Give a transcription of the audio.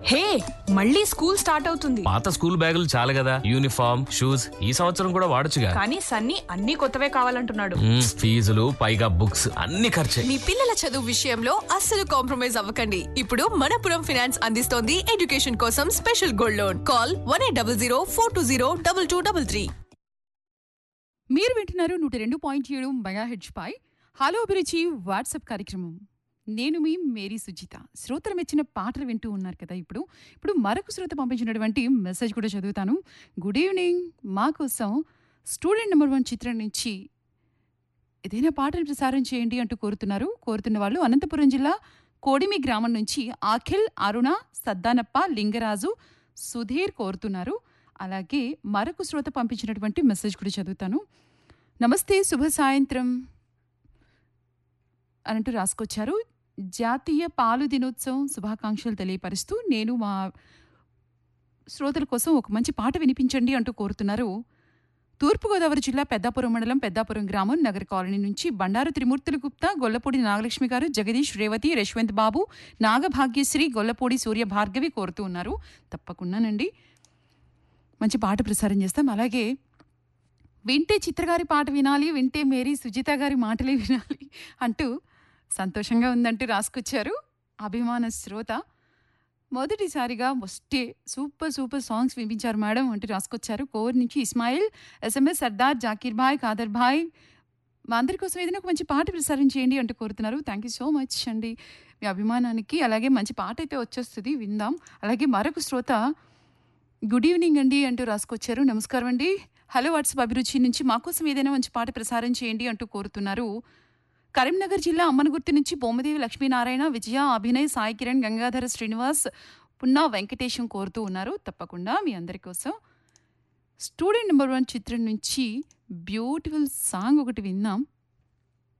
హే మళ్ళీ school start అవుతుంది పాత స్కూల్ బ్యాగులు చాలు కదా యూనిఫామ్ షూస్ ఈ సంవత్సరం కూడా వాడొచ్చుగా కానీ సన్నీ అన్ని కొత్తవే కావాలంటున్నాడు మ్మ్, ఫీజులు పైగా బుక్స్ అన్ని ఖర్చే మీ పిల్లల చదువు విషయంలో అస్సలు కాంప్రమైజ్ అవ్వకండి ఇప్పుడు మనపురం ఫినాన్స్ అందిస్తోంది ఎడ్యుకేషన్ కోసం special gold loan call one eight double zero four two zero double two double three మీరు వింటున్నారు నూట రెండు పాయింట్ ఏడు మెగా హెడ్జ్ పై హలో అభిరుచి వాట్సాప్ కార్యక్రమం నేను మీ మేరీ సుజిత శ్రోతలు మెచ్చిన పాటలు వింటూ ఉన్నారు కదా ఇప్పుడు ఇప్పుడు మరొక శ్రోత పంపించినటువంటి మెసేజ్ కూడా చదువుతాను గుడ్ ఈవినింగ్ మా కోసం స్టూడెంట్ నెంబర్ వన్ చిత్రం నుంచి ఏదైనా పాటలు ప్రసారం చేయండి అంటూ కోరుతున్నారు కోరుతున్న వాళ్ళు అనంతపురం జిల్లా కోడిమి గ్రామం నుంచి అఖిల్ అరుణ సద్దానప్ప లింగరాజు సుధీర్ కోరుతున్నారు అలాగే మరొక శ్రోత పంపించినటువంటి మెసేజ్ కూడా చదువుతాను నమస్తే శుభ సాయంత్రం అనంటూ రాసుకొచ్చారు జాతీయ పాలు దినోత్సవం శుభాకాంక్షలు తెలియపరుస్తూ నేను మా శ్రోతల కోసం ఒక మంచి పాట వినిపించండి అంటూ కోరుతున్నారు తూర్పుగోదావరి జిల్లా పెద్దాపురం మండలం పెద్దాపురం గ్రామం నగర కాలనీ నుంచి బండారు త్రిమూర్తుల గుప్తా గొల్లపూడి నాగలక్ష్మి గారు జగదీష్ రేవతి యశ్వంత్ బాబు నాగభాగ్యశ్రీ గొల్లపూడి సూర్య భార్గవి కోరుతూ ఉన్నారు తప్పకుండానండి మంచి పాట ప్రసారం చేస్తాం అలాగే వింటే చిత్రగారి పాట వినాలి వింటే మేరీ సుజిత గారి మాటలే వినాలి అంటూ సంతోషంగా ఉందంటూ రాసుకొచ్చారు అభిమాన శ్రోత మొదటిసారిగా వస్తే సూపర్ సూపర్ సాంగ్స్ వినిపించారు మేడం అంటూ రాసుకొచ్చారు కోర్ నుంచి ఇస్మాయిల్ ఎస్ఎంఎస్ సర్దార్ జాకీర్ భాయ్ ఖాదర్ భాయ్ మా అందరి కోసం ఏదైనా ఒక మంచి పాట ప్రసారం చేయండి అంటూ కోరుతున్నారు థ్యాంక్ యూ సో మచ్ అండి మీ అభిమానానికి అలాగే మంచి పాట అయితే వచ్చేస్తుంది విందాం అలాగే మరొక శ్రోత గుడ్ ఈవినింగ్ అండి అంటూ రాసుకొచ్చారు నమస్కారం అండి హలో వాట్సాప్ అభిరుచి నుంచి మా కోసం ఏదైనా మంచి పాట ప్రసారం చేయండి అంటూ కోరుతున్నారు కరీంనగర్ జిల్లా అమ్మనగుర్తి నుంచి బొమ్మదేవి లక్ష్మీనారాయణ విజయ అభినయ్ సాయి కిరణ్ గంగాధర శ్రీనివాస్ పున్నా వెంకటేశం కోరుతూ ఉన్నారు తప్పకుండా మీ అందరి కోసం స్టూడెంట్ నెంబర్ వన్ చిత్రం నుంచి బ్యూటిఫుల్ సాంగ్ ఒకటి విన్నాం